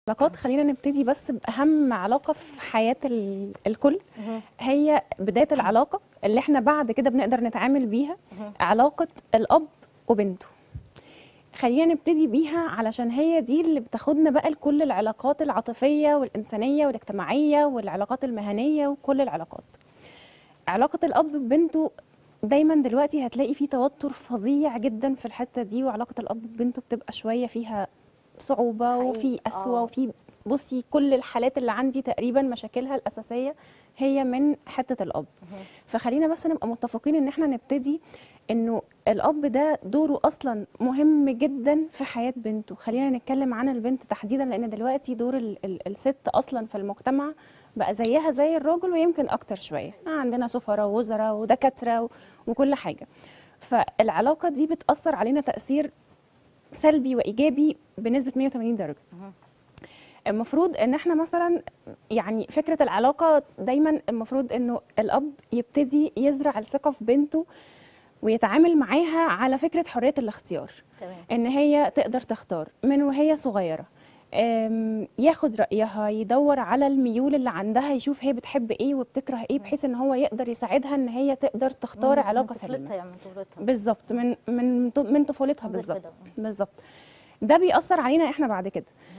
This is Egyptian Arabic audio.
العلاقات خلينا نبتدي بس باهم علاقه في حياه ال- الكل مهم. هي بدايه العلاقه اللي احنا بعد كده بنقدر نتعامل بيها مهم. علاقه الاب وبنته خلينا نبتدي بيها علشان هي دي اللي بتاخدنا بقى لكل العلاقات العاطفيه والانسانيه والاجتماعيه والعلاقات المهنيه وكل العلاقات علاقه الاب ببنته دايما دلوقتي هتلاقي في توتر فظيع جدا في الحته دي وعلاقه الاب ببنته بتبقى شويه فيها صعوبه حقيقي. وفي قسوه آه. وفي بصي كل الحالات اللي عندي تقريبا مشاكلها الاساسيه هي من حته الاب مهم. فخلينا بس نبقى متفقين ان احنا نبتدي انه الاب ده دوره اصلا مهم جدا في حياه بنته خلينا نتكلم عن البنت تحديدا لان دلوقتي دور ال ال الست اصلا في المجتمع بقى زيها زي الراجل ويمكن اكتر شويه عندنا سفراء ووزراء ودكاتره و- وكل حاجه فالعلاقه دي بتاثر علينا تاثير سلبي وايجابي بنسبه 180 درجه مهم. المفروض ان احنا مثلا يعني فكره العلاقه دايما المفروض انه الاب يبتدي يزرع الثقه في بنته ويتعامل معاها على فكره حريه الاختيار تمام ان هي تقدر تختار من وهي صغيره أم، ياخد رايها يدور على الميول اللي عندها يشوف هي بتحب ايه وبتكره ايه بحيث ان هو يقدر يساعدها ان هي تقدر تختار من- علاقه من سليمه طفولتها يعني من طفولتها بالظبط من من من طفولتها زي بالظبط كده. بالظبط ده بيأثر علينا احنا بعد كده